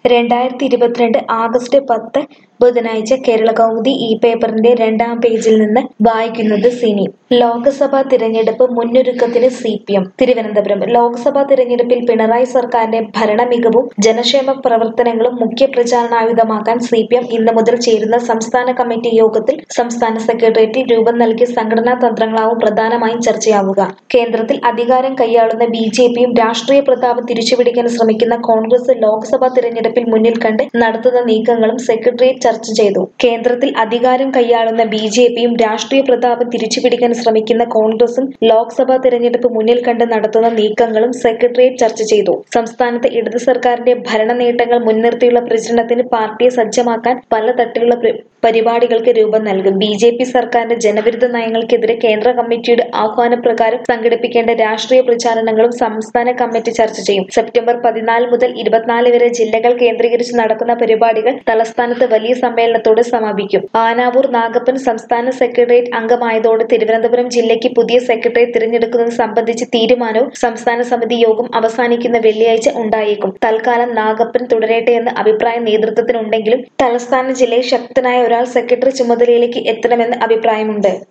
രണ്ടായിരത്തി ഇരുപത്തിരണ്ട് ആഗസ്റ്റ് പത്ത് ബുധനാഴ്ച കേരളകൗമുദി ഈ പേപ്പറിന്റെ രണ്ടാം പേജിൽ നിന്ന് വായിക്കുന്നത് സിനി ലോക്സഭാ തിരഞ്ഞെടുപ്പ് മുന്നൊരുക്കത്തിന് C P M Thiruvananthapuram Lok Sabha തിരഞ്ഞെടുപ്പിൽ പിണറായി സർക്കാരിന്റെ ഭരണമികവും ജനക്ഷേമ പ്രവർത്തനങ്ങളും മുഖ്യ പ്രചാരണായുധമാക്കാൻ സി പി എം ഇന്ന് മുതൽ ചേരുന്ന സംസ്ഥാന കമ്മിറ്റി യോഗത്തിൽ സംസ്ഥാന സെക്രട്ടേറിയറ്റിൽ രൂപം നൽകിയ സംഘടനാ തന്ത്രങ്ങളാവും പ്രധാനമായും ചർച്ചയാവുക കേന്ദ്രത്തിൽ അധികാരം കൈയാളുന്ന ബി ജെ പിയും രാഷ്ട്രീയ പ്രതാപം തിരിച്ചുപിടിക്കാൻ ശ്രമിക്കുന്ന കോൺഗ്രസ് ലോക്സഭാ തിരഞ്ഞെടുപ്പിൽ മുന്നിൽ കണ്ട് നടത്തുന്ന നീക്കങ്ങളും സെക്രട്ടേറിയറ്റ് ചർച്ച ചെയ്തു കേന്ദ്രത്തിൽ അധികാരം കൈയാളുന്ന ബി ജെ പിയും രാഷ്ട്രീയ പ്രതാപം തിരിച്ചുപിടിക്കാൻ ശ്രമിക്കുന്ന കോൺഗ്രസും ലോക്സഭാ തിരഞ്ഞെടുപ്പ് മുന്നിൽ കണ്ട് നടത്തുന്ന നീക്കങ്ങളും സെക്രട്ടേറിയറ്റ് ചർച്ച ചെയ്തു സംസ്ഥാനത്ത് ഇടത് സർക്കാരിന്റെ ഭരണ നേട്ടങ്ങൾ മുൻനിർത്തിയുള്ള പ്രചരണത്തിന് പാർട്ടിയെ സജ്ജമാക്കാൻ പലതട്ടിലുള്ള പ്ര- പരിപാടികൾക്ക് രൂപം നൽകും ബി ജെ പി സർക്കാരിന്റെ ജനവിരുദ്ധ നയങ്ങൾക്കെതിരെ കേന്ദ്ര കമ്മിറ്റിയുടെ ആഹ്വാനപ്രകാരം സംഘടിപ്പിക്കേണ്ട രാഷ്ട്രീയ പ്രചാരണങ്ങളും സംസ്ഥാന കമ്മിറ്റി ചർച്ച ചെയ്യും സെപ്റ്റംബർ പതിനാല് മുതൽ ഇരുപത്തിനാല് വരെ ജില്ലകൾ കേന്ദ്രീകരിച്ച് നടക്കുന്ന പരിപാടികൾ തലസ്ഥാനത്ത് വലിയ സമ്മേളനത്തോടെ സമാപിക്കും ആനാവൂർ നാഗപ്പൻ സംസ്ഥാന സെക്രട്ടേറിയറ്റ് അംഗമായതോടെ തിരുവനന്തപുരം ജില്ലയ്ക്ക് പുതിയ സെക്രട്ടറി തിരഞ്ഞെടുക്കുന്നത് സംബന്ധിച്ച് തീരുമാനവും സംസ്ഥാന സമിതി യോഗം അവസാനിക്കുന്ന വെള്ളിയാഴ്ച ഉണ്ടായേക്കും തൽക്കാലം നാഗപ്പൻ തുടരട്ടെ എന്ന അഭിപ്രായം നേതൃത്വത്തിനുണ്ടെങ്കിലും തലസ്ഥാന ജില്ലയിൽ ശക്തനായ ഒരാൾ സെക്രട്ടറി ചുമതലയിലേക്ക് എത്തണമെന്ന് അഭിപ്രായമുണ്ട്